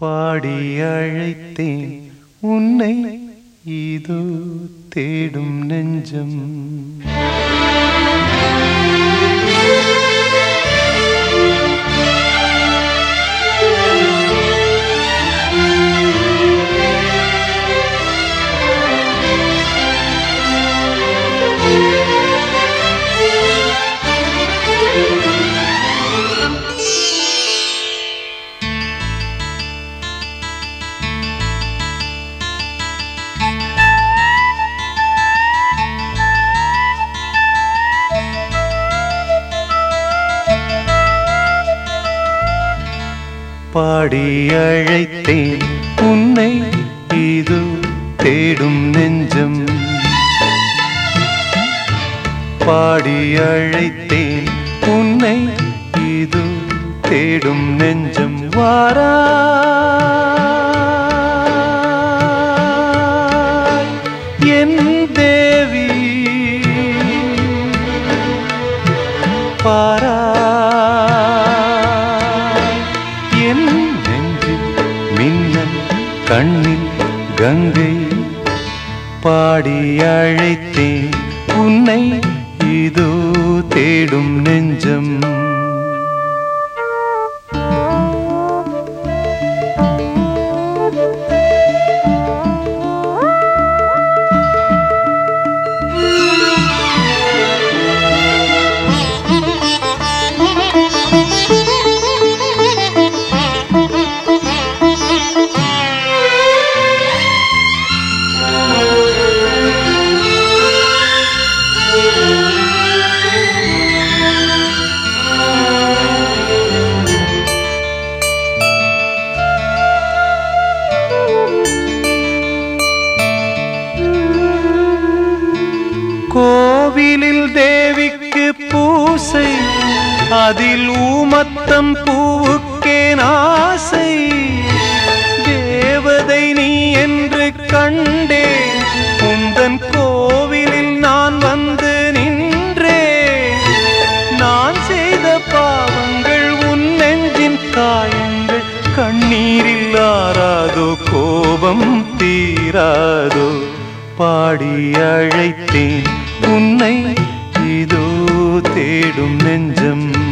பாடி அழைத்தேன் உன்னை இதோ தேடும் நெஞ்சம் பாடி அழைத்தேன் உன்னை இது தேடும் நெஞ்சம் பாடி அழைத்தேன் உன்னை இது தேடும் நெஞ்சம் வாரா என் தேவி பாராய் என் நெஞ்சில் மின்னல் கண்ணில் கங்கை பாடி அழைத்தேன் உன்னை இதோ தேடும் நெஞ்சம் கோவிலில் தேவிக்கு பூசை அதில் ஊமத்தம் பூவுக்கேன் ஆசை தேவதை நீ என்று கண்டே உந்தன் கோவிலில் நான் வந்து நின்றேன் நான் செய்த பாவங்கள் உன் நெஞ்சின் காயங்கள் கண்ணீரில் ஆறாதோ கோபம் தீராதோ பாடி அழைத்தேன் உன்னை இதோ தேடும் நெஞ்சம்